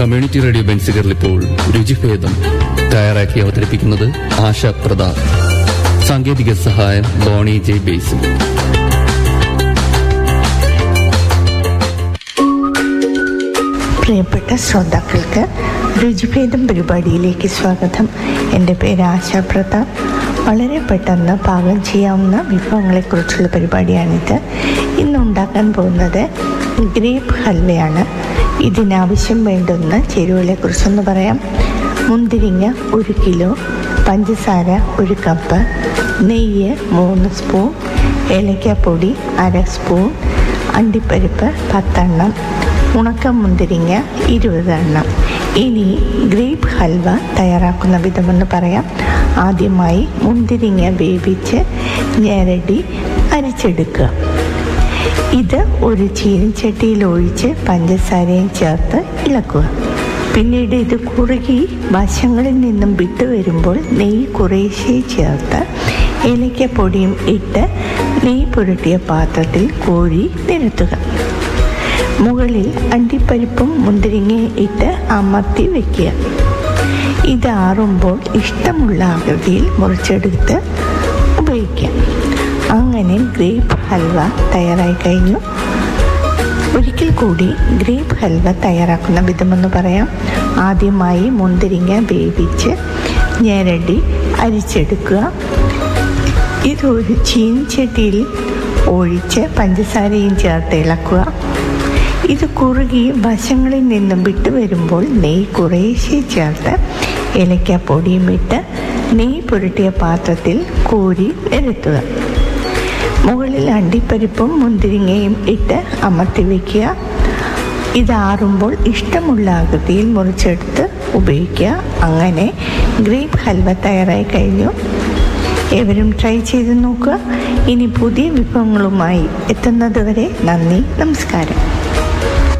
community radio ബെൻസിഗറിൽ ഇപ്പോൾ രുചിഭേദം തയ്യാറാക്കി അവതരിപ്പിക്കുന്നത് ആശ പ്രതാപ് സാങ്കേതിക സഹായം ബോണി ജെ ബേസിൽ പ്രിയപ്പെട്ട ശ്രോതാക്കൾക്ക് രുചിഭേദം പരിപാടിയിലേക്ക് സ്വാഗതം എൻ്റെ പേര് ആശാ പ്രതാപ് വളരെ പെട്ടെന്ന് പാകം ചെയ്യാവുന്ന വിഭവങ്ങളെക്കുറിച്ചുള്ള പരിപാടിയാണിത് ഇന്ന് ഉണ്ടാക്കാൻ പോകുന്നത് ഗ്രേപ്പ് ഹൽവയാണ് ഇതിനാവശ്യം വേണ്ടുന്ന ചേരുവകളെക്കുറിച്ചൊന്ന് പറയാം മുന്തിരിങ്ങ ഒരു കിലോ പഞ്ചസാര ഒരു കപ്പ് നെയ്യ് മൂന്ന് സ്പൂൺ ഏലക്കാപ്പൊടി അര സ്പൂൺ അണ്ടിപ്പരിപ്പ് പത്തെണ്ണം ഉണക്ക മുന്തിരിങ്ങ ഇരുപത് എണ്ണം ഇനി ഗ്രേപ്പ് ഹൽവ തയ്യാറാക്കുന്ന വിധമെന്ന് പറയാം ആദ്യമായി മുന്തിരിങ്ങ വേവിച്ച് ഞെരടി അരിച്ചെടുക്കുക ഇത് ഒരു ചീനിച്ചട്ടിയിൽ ഒഴിച്ച് പഞ്ചസാരയും ചേർത്ത് ഇളക്കുക പിന്നീട് ഇത് കുറുകി വശങ്ങളിൽ നിന്നും വിട്ടു വരുമ്പോൾ നെയ്യ് കുറേശ്ശെ ചേർത്ത് ഏലക്കപ്പൊടിയും ഇട്ട് നെയ്യ് പുരട്ടിയ പാത്രത്തിൽ കോരി നിരത്തുക മുകളിൽ അണ്ടിപ്പരിപ്പും മുന്തിരിങ്ങയും ഇട്ട് അമർത്തി വയ്ക്കുക ഇത് ആറുമ്പോൾ ഇഷ്ടമുള്ള ആകൃതിയിൽ മുറിച്ചെടുത്ത് ഉപയോഗിക്കാം അങ്ങനെ ഗ്രേപ്പ് ഹൽവ തയ്യാറായി കഴിഞ്ഞു ഒരിക്കൽ കൂടി ഗ്രേപ്പ് ഹൽവ തയ്യാറാക്കുന്ന വിധമെന്ന് പറയാം ആദ്യമായി മുന്തിരിങ്ങ വേവിച്ച് ഞെരടി അരിച്ചെടുക്കുക ഇത് ഒരു ചീനിച്ചട്ടിയിൽ ഒഴിച്ച് പഞ്ചസാരയും ചേർത്ത് ഇളക്കുക ഇത് കുറുകി വശങ്ങളിൽ നിന്നും വിട്ടു വരുമ്പോൾ നെയ്യ് കുറേശ്ശെ ചേർത്ത് ഏലക്കാപ്പൊടിയും ഇട്ട് നെയ്യ് പുരട്ടിയ പാത്രത്തിൽ കോരി നിരത്തുക മുകളിൽ അണ്ടിപ്പരിപ്പും മുന്തിരിങ്ങയും ഇട്ട് അമർത്തി വയ്ക്കുക ഇതാറുമ്പോൾ ഇഷ്ടമുള്ള ആകൃതിയിൽ മുറിച്ചെടുത്ത് ഉപയോഗിക്കുക അങ്ങനെ ഗ്രേപ്പ് ഹൽവ തയ്യാറായി കഴിഞ്ഞു ഏവരും ട്രൈ ചെയ്ത് നോക്കുക ഇനി പുതിയ വിഭവങ്ങളുമായി എത്തുന്നത് വരെ നന്ദി നമസ്കാരം